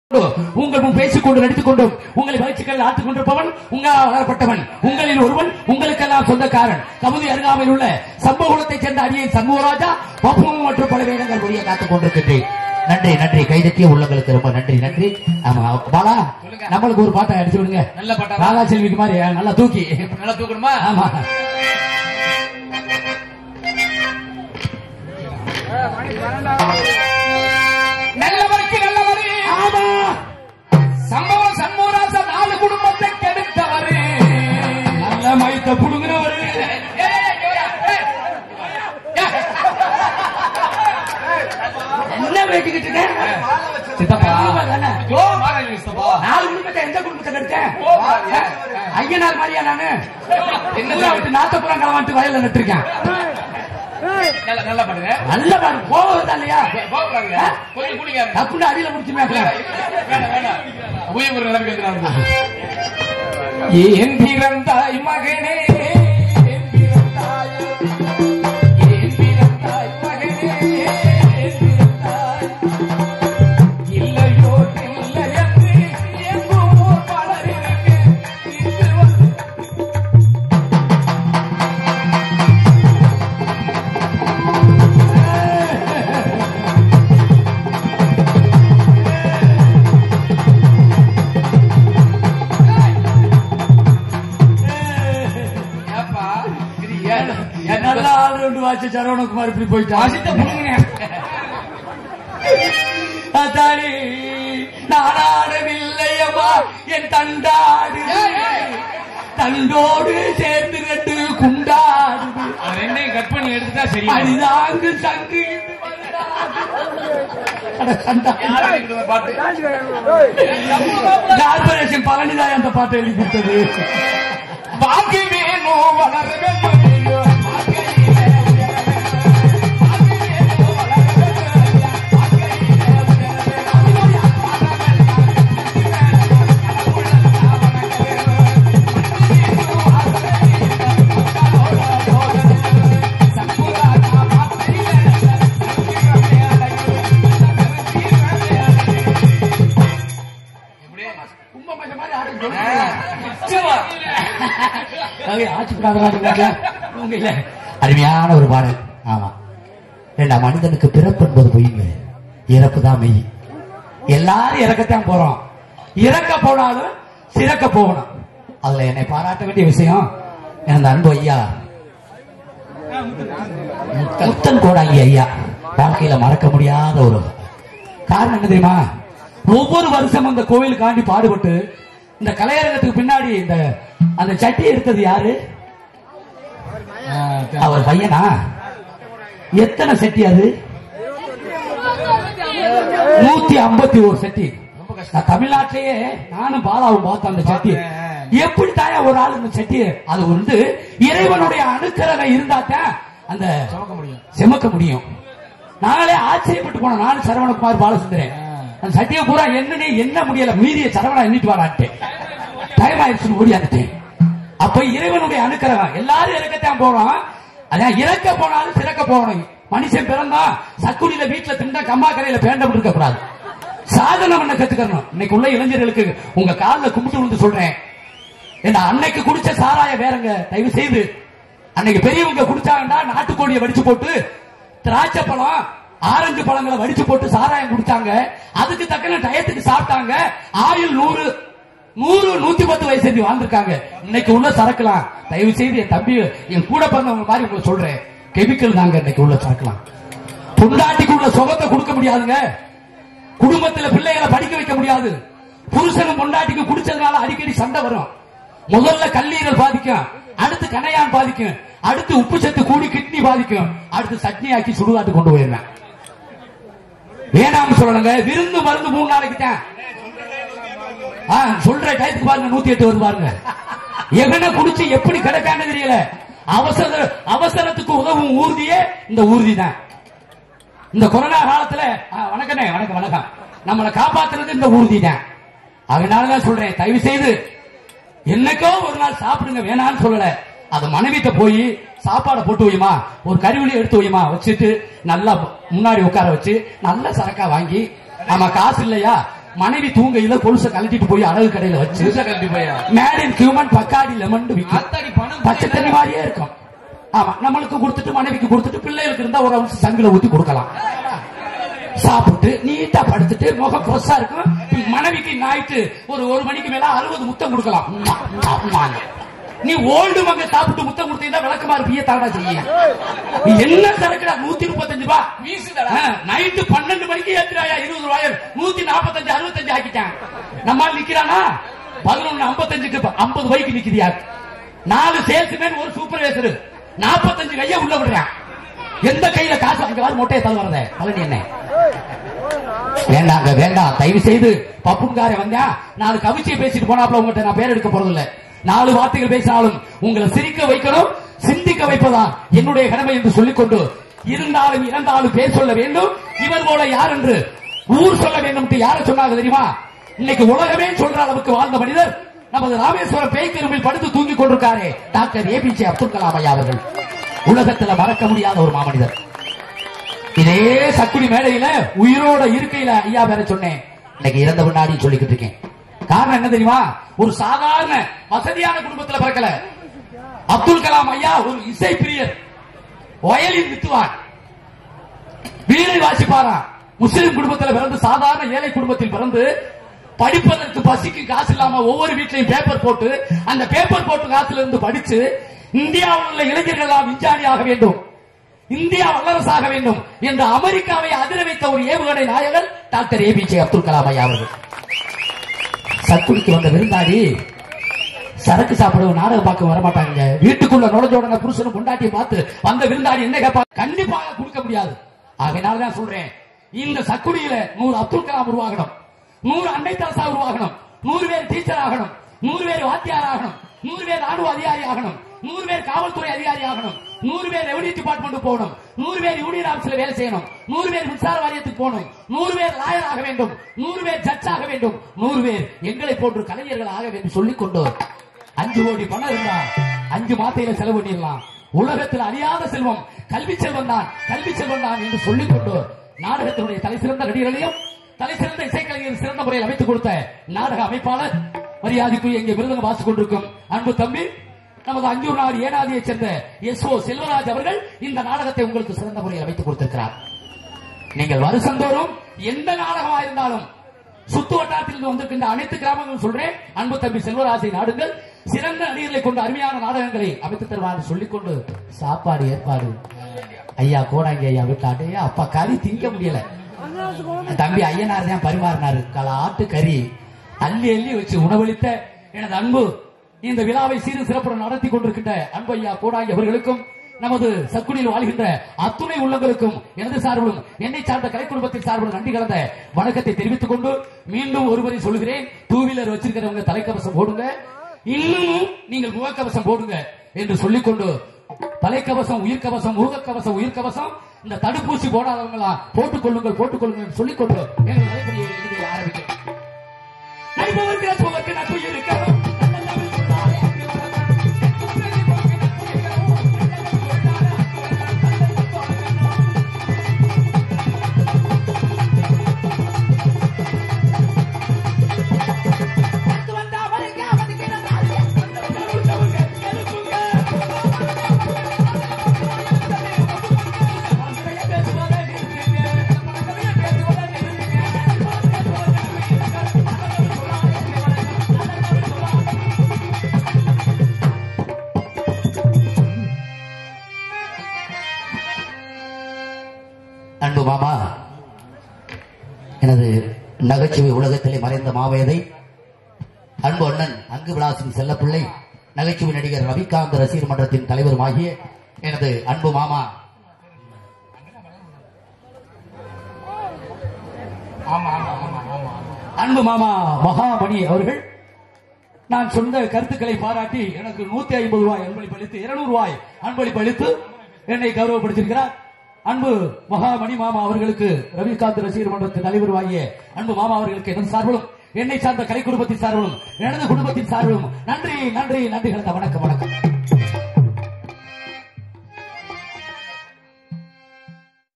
உங்கள் முன் பேசிக் கொண்டு நடித்துக் கொண்டும் உங்களை வயிற்றுக்கள் ஆட்டுக் கொண்டிருப்பவன் உங்களால் வளரப்பட்டவன் உங்களில் ஒருவன் உங்களுக்கெல்லாம் சொந்தக்காரன் கமுதி அருகாமையில் உள்ள சம்பகுலத்தைச் சேர்ந்த அடியை சண்முகராஜா பப்பும் மற்றும் பல வேடங்கள் முடிய காத்துக் கொண்டிருக்கின்றேன் நன்றி நன்றி கைதட்டிய உள்ளங்களுக்கு ரொம்ப நன்றி நன்றி ஆமா பாலா நம்மளுக்கு ஒரு பாட்டை அடிச்சு விடுங்க நல்ல பாட்டா ராதா செல்விக்கு மாதிரி நல்லா தூக்கி நல்லா தூக்கணுமா ஆமா நல்லவருக்கு நல்லவரு ஆமா சம்பவம் சண்முகராசன் நாலு குடும்பத்தை கெடுத்தவரு நல்ல மயத்தை புடுங்குறவரு என்ன பேசிக்கிட்டு இருக்கேன் சித்தப்பா தானே யோ, மாறாங்க சித்தப்பா. நாலு குடும்பத்தை எந்த குடும்பத்தை எடுத்தேன் ஓ, மாறியா? ஐயனார் மாதிரியா நானு என்ன விட்டு நாத்தப்புறம் களவாண்டு வயல்ல நட்டுருக்கேன் நல்ல- நல்லா பாடுங்க. நல்ல பாரு கோவம் வருதா இல்லையா கோபப்படாதீங்க. கொஞ்சம் குடிங்க. தப்புன்னு அடியில முடிச்சு மேக்கலாம் வேண்டாம், வேண்டாம். உயிர் ஒரு நிலைமைக்கு வந்துடாது. ஏன் பிறந்தாய் மகனே ஏன் பிறந்தாய்? ஏன் பிறந்தாய் மகனே? ஏன் பிறந்தாய்? இல்லையோ இல்லையென்று எங்கும் ஓர் மலர் இருக்கு. இங்கு வந்து ஏப்பா, இது ஏன்? ஏன் நல்ல ஆள் ரெண்டு வாட்சி சரவணகுமார் இப்படி போயிட்டான் வாசித்த புடுங்குங்க. அதானே நாடாடவில்லையம்மா என் தண்டாடு தண்டோடு சேர்ந்து ரெண்டு குண்டாடு அது ரெண்டையும் கட் பண்ணி எடுத்துட்டா சரி அரிதாங்கு சங்கு அட கண்டா. பாட்டு கார்பரேஷன் பழனிதான் அந்த பாட்டை எழுதி கொடுத்தது பாக்கி வேணும் வளர வேண்டும் கும்பமேளம் மாதிரி ஆடுன்னு சொல்லுங்க. அங்கே ஆட்சி பிராதராஜ உங்க இல்ல அருமையான ஒரு பாடல் ஆமா ஏண்டா மனிதனுக்கு பிறப்பு என்பது பொய்ங்க இறப்பு தான் மெய் எல்லாரும் இறக்கத்தான் போறோம் இறக்க போனாலும் சிறக்க போகணும் அதுல என்னை பாராட்ட வேண்டிய விஷயம் எனது அன்பு ஐயா முத்தன் கோடாங்கி ஐயா வாழ்க்கையில மறக்க முடியாத ஒரு காரணம் என்ன தெரியுமா ஒவ்வொரு வருஷம் அந்த கோவிலுக்காண்டி பாடுபட்டு இந்த கலையரங்கத்துக்கு பின்னாடி இந்த அந்த சட்டி எடுத்தது யாரு அவர் பையனா எத்தனை சட்டி அது நூத்தி ஐம்பத்தி ஒரு சட்டி நான் தமிழ்நாட்டிலேயே நானும் பாலாவும் பார்த்தேன் அந்த சட்டி எப்படி தாயா ஒரு ஆள் இந்த சட்டி அது வந்து இறைவனுடைய அணுக்கரவை இருந்தாத்தான் அந்த சுமக்க முடியும் செமக்க முடியும் நாங்களே ஆச்சரியப்பட்டு போனோம் நானும் சரவணகுமார் பாலசுந்தரன் அந்த சட்டியை பூரா என்னன்னே என்ன முடியல மீதிய சரவணா எண்ணிட்டு வாடான்ட்டு டைம் ஆயிடுச்சுன்னு ஓடியாந்துட்டேன் அப்ப இறைவனுடைய அனுக்கிரகம் எல்லாரும் இறக்கத்தான் போறோம் அதான் இறக்க போனாலும் சிறக்க போகணும் மனுஷன் பிறந்தா சக்குடியில வீட்டுல திண்டா கம்மா கரையில பேண்டப்பட்டு இருக்க கூடாது சாதனை பண்ண கத்துக்கணும் இன்னைக்கு உள்ள இளைஞர்களுக்கு உங்க காலில் கும்பிட்டு விழுந்து சொல்றேன் ஏன்னா அன்னைக்கு குடிச்ச சாராய வேறங்க தயவு செய்து அன்னைக்கு பெரியவங்க குடிச்சாங்கன்னா நாட்டுக்கோழியை வடிச்சு போட்டு திராட்சை பழம் ஆரஞ்சு பழங்களை வடிச்சு போட்டு சாராயம் குடிச்சாங்க அதுக்கு தக்கன டயத்துக்கு சாப்பிட்டாங்க ஆயுள் நூறு நூறு நூத்தி பத்து வயசு சேர்ந்து வாழ்ந்திருக்காங்க இன்னைக்கு உள்ள சரக்கலாம் தயவு செய்து என் தம்பி என் கூட பிறந்தவங்க மாதிரி உங்களுக்கு சொல்றேன் கெமிக்கல் தாங்க இன்னைக்கு உள்ள சரக்கலாம் பொண்டாட்டிக்கு உள்ள சுகத்தை கொடுக்க முடியாதுங்க குடும்பத்துல பிள்ளைகளை படிக்க வைக்க முடியாது புருஷனும் பொண்டாட்டிக்கு குடிச்சதுனால அடிக்கடி சண்டை வரும் முதல்ல கல்லீரல் பாதிக்கும் அடுத்து கணையான் பாதிக்கும் அடுத்து உப்பு சத்து கூடி கிட்னி பாதிக்கும் அடுத்து சட்னி ஆக்கி சுடுகாட்டு கொண்டு போயிருவேன் வேணாம்னு சொல்லணுங்க விருந்து மருந்து மூணு நாளைக்கு தான் ஆ, சொல்ற டயத்துக்கு பாருங்க நூத்தி எட்டு வருது பாருங்க எவனை குடிச்சு எப்படி கிடைக்கான்னு தெரியல அவசர அவசரத்துக்கு உதவும் ஊர்தியே இந்த ஊர்தி தான் இந்த கொரோனா காலத்துல ஆ, வணக்கண்ணே வணக்கம் வணக்கம் நம்மளை காப்பாத்துறது இந்த ஊர்தி தான் அதனாலதான் சொல்றேன் தயவு செய்து என்னைக்கோ ஒரு நாள் சாப்பிடுங்க வேணாம்னு சொல்லல அது மனைவிட்ட போய் சாப்பாடை போட்டு வையுமா ஒரு கறிவழி எடுத்து வையுமா வச்சுட்டு நல்லா முன்னாடி உட்கார வச்சு நல்ல சரக்கா வாங்கி ஆமா காசு இல்லையா மனைவி தூங்கையில கொலுசை கழட்டிட்டு போய் அழகு கடையில வச்சு சிறுசா கட்டி போயா மேடின் கியூமன் பக்காடி லெமன் விற்கும் ஆத்தாடி பணம் பச்சை தண்ணி மாதிரியே இருக்கும் ஆமா நம்மளுக்கு கொடுத்துட்டு மனைவிக்கு கொடுத்துட்டு பிள்ளைகளுக்கு இருந்தா ஒரு அம்சம் சங்குல ஊத்தி கொடுக்கலாம் சாப்பிட்டு நீட்டா படுத்துட்டு முகம் ஃப்ரெஷ்ஷா இருக்கும் மனைவிக்கு நைட்டு ஒரு ஒரு மணிக்கு மேல அறுபது முத்தம் கொடுக்கலாம் உம்மா, உம்மா, உம்மான்னு. நீ ஓல்டு மங்க சாப்பிட்டு முத்தம் கொடுத்தீங்கன்னா விளக்கமா இருப்பிய தாடா செய்ய நீ என்ன சரக்குடா நூத்தி முப்பத்தஞ்சு ரூபா வீசுதடா நைட்டு பன்னெண்டு மணிக்கு ஏத்துறாயா இருபது ரூபாய் நூத்தி நாற்பத்தஞ்சு அறுபத்தஞ்சு ஆக்கிட்டான் நம்மால் நிக்கிறானா பதினொன்னு ஐம்பத்தஞ்சுக்கு ஐம்பது ரூபாய்க்கு நிக்குதியா நாலு சேல்ஸ்மேன் ஒரு சூப்பர்வைசர் நாற்பத்தஞ்சு கைய உள்ள விடுறான் எந்த கையில காசு அங்க வாரு மொட்டையை தர வரத பழனி என்ன வேண்டாங்க வேண்டாம் தயவு செய்து பப்புங்கார வந்தா நாலு கவிச்சியை பேசிட்டு போனாப்ல உங்ககிட்ட நான் பேர் எடுக்க போறது இல்ல நாலு வார்த்தைகள் பேசினாலும் உங்களை சிரிக்க வைக்கணும் சிந்திக்க வைப்பதான் என்னுடைய கடமை என்று சொல்லிக்கொண்டு இருந்தாலும் இறந்தாலும் பேர் சொல்ல வேண்டும் இவர் போல யார் என்று ஊர் சொல்ல வேண்டும் என்று யார சொன்னாங்க தெரியுமா இன்னைக்கு உலகமே சொல்ற அளவுக்கு வாழ்ந்த மனிதர் நமது ராமேஸ்வரம் பேய்க்கரும்பில் படுத்து தூங்கிக் கொண்டிருக்காரே டாக்டர் ஏபிஜே அப்துல் கலாம் ஐயா அவர்கள் உலகத்துல மறக்க முடியாத ஒரு மாமனிதர் இதே சக்குடி மேடையில உயிரோட இருக்கையில ஐயா வேற சொன்னேன் இன்னைக்கு இறந்த முன்னாடி சொல்லிக்கிட்டு இருக்கேன் காரணம் என்ன தெரியுமா ஒரு சாதாரண வசதியான குடும்பத்துல பிறக்கல அப்துல் கலாம் ஐயா ஒரு இசை பிரியர் வயலின் வித்துவான் வீணை வாசிப்பாராம் முஸ்லிம் குடும்பத்தில் பிறந்து சாதாரண ஏழை குடும்பத்தில் பிறந்து படிப்பதற்கு பசிக்கு காசு இல்லாம ஒவ்வொரு வீட்லயும் பேப்பர் போட்டு அந்த பேப்பர் போட்டு காசுல இருந்து படிச்சு இந்தியாவில் உள்ள இளைஞர்கள் எல்லாம் விஞ்ஞானி ஆக வேண்டும் இந்தியா வல்லரசாக வேண்டும் என்று அமெரிக்காவை அதிர வைத்த ஒரு ஏவுகணை நாயகர் டாக்டர் ஏபிஜே அப்துல் கலாம் ஐயா அவர்கள் சத்துடிக்கு வந்த விருந்தாடி சரக்கு சாப்பிட நாடகம் பார்க்க வர மாட்டாங்க வீட்டுக்குள்ள நுழைஞ்ச உடனே புருஷனும் பொண்டாட்டியை பார்த்து வந்த விருந்தாடி என்ன கேட்பா கண்டிப்பாக கொடுக்க முடியாது அதனாலதான் சொல்றேன் இந்த சக்குடியில நூறு அப்துல் கலாம் உருவாகணும் நூறு அன்னை தரசா உருவாகணும் நூறு பேர் டீச்சர் ஆகணும் நூறு பேர் வாத்தியார் ஆகணும் நூறு பேர் ராணுவ அதிகாரி ஆகணும் நூறு பேர் காவல்துறை அதிகாரி ஆகணும் நூறு பேர் ரெவன்யூ டிபார்ட்மெண்ட் போகணும் நூறு பேர் யூனியன் ஆபீஸ்ல வேலை செய்யணும் நூறு பேர் மின்சார வாரியத்துக்கு போகணும் நூறு பேர் லாயர் ஆக வேண்டும் நூறு பேர் ஜட்ஜ் ஆக வேண்டும் நூறு பேர் எங்களை போன்று கலைஞர்கள் ஆக வேண்டும் சொல்லிக் கொண்டு அஞ்சு கோடி பணம் இருந்தா அஞ்சு மாத்தையில செலவு பண்ணிடலாம் உலகத்தில் அறியாத செல்வம் கல்வி செல்வம் தான் கல்வி செல்வம் தான் என்று சொல்லிக் கொண்டு நாடகத்தினுடைய தலை சிறந்த நடிகர்களையும் தலை சிறந்த இசைக்கலைஞர் சிறந்த முறையில் அமைத்துக் கொடுத்த நாடக அமைப்பாளர் மரியாதைக்குரிய இங்கே விருதுங்க வாசிக் கொண்டிருக்கும் அன்பு தம்பி நமது அஞ்சூர் நாடு ஏனாதியைச் சேர்ந்த எஸ் ஓ செல்வராஜ் அவர்கள் இந்த நாடகத்தை உங்களுக்கு சிறந்த முறையில் அமைத்துக் கொடுத்திருக்கிறார் நீங்கள் வருஷந்தோறும் எந்த நாடகமா இருந்தாலும் சுத்து வட்டாரத்தில் வந்திருக்கின்ற அனைத்து கிராமங்களும் சொல்றேன் அன்பு தம்பி செல்வராஜை நாடுங்கள் சிறந்த நடிகர்களை கொண்டு அருமையான நாடகங்களை அமைத்து தருவார் சொல்லிக்கொண்டு சாப்பாடு ஏற்பாடு ஐயா கோடாங்கி ஐயா வீட்டாட்டு அப்பா கறி திங்க முடியல தம்பி ஐயனார் தான் பரிமாறினாரு கல ஆட்டு கறி அள்ளி அள்ளி வச்சு உணவளித்த எனது அன்பு இந்த விழாவை சீரும் சிறப்புடன் நடத்தி கொண்டிருக்கின்ற அன்பு ஐயா கோடாங்கி அவர்களுக்கும் நமது சக்குடியில் வாழ்கின்ற அத்துணை உள்ளங்களுக்கும் எனது சார்பிலும் என்னை சார்ந்த கலை குடும்பத்தின் சார்பிலும் நன்றி கலந்த வணக்கத்தை தெரிவித்துக் கொண்டு மீண்டும் ஒருவரை சொல்கிறேன் டூ வீலர் வச்சிருக்கிறவங்க தலைக்கவசம் போடுங்க இன்னும் நீங்கள் முகக்கவசம் போடுங்க என்று சொல்லிக்கொண்டு தலைக்கவசம் உயிர்க்கவசம் முகக்கவசம் உயிர்க்கவசம் இந்த தடுப்பூசி போடாதவங்களா போட்டுக் கொள்ளுங்கள் போட்டுக் கொள்ளுங்கள் என்று சொல்லிக்கொண்டு எங்கள் நடைபெறிய இறுதியை ஆரம்பிக்கிறேன் நடிப்பவருக்கு நட்பவருக்கு நட்பு இருக்கணும் அன்பு மாமா எனது நகைச்சுவை உலகத்திலே மறைந்த மாவேதை அன்பு அண்ணன் அங்கு விலாசின் செல்லப்பிள்ளை நகைச்சுவை நடிகர் ரவிகாந்த் ரசிகர் மன்றத்தின் தலைவருமாகிய எனது அன்பு மாமா ஆமா ஆமா ஆமா ஆமா அன்பு மாமா மகாமணி அவர்கள் நான் சொன்ன கருத்துக்களை பாராட்டி எனக்கு நூத்தி ஐம்பது ரூபாய் அன்பளிப்பு அளித்து இருநூறு ரூபாய் அன்பளிப்பு அளித்து என்னை கௌரவப்படுத்தியிருக்கிறார் அன்பு மகாமணி மாமா அவர்களுக்கு ரவிகாந்த் ரசிகர் மன்றத்தின் தலைவருமாகிய அன்பு மாமா அவர்களுக்கு எனது சார்பிலும் என்னை சார்ந்த கலை குடும்பத்தின் சார்பிலும் எனது குடும்பத்தின் சார்பிலும் நன்றி நன்றி நன்றி கலந்த வணக்கம் வணக்கம்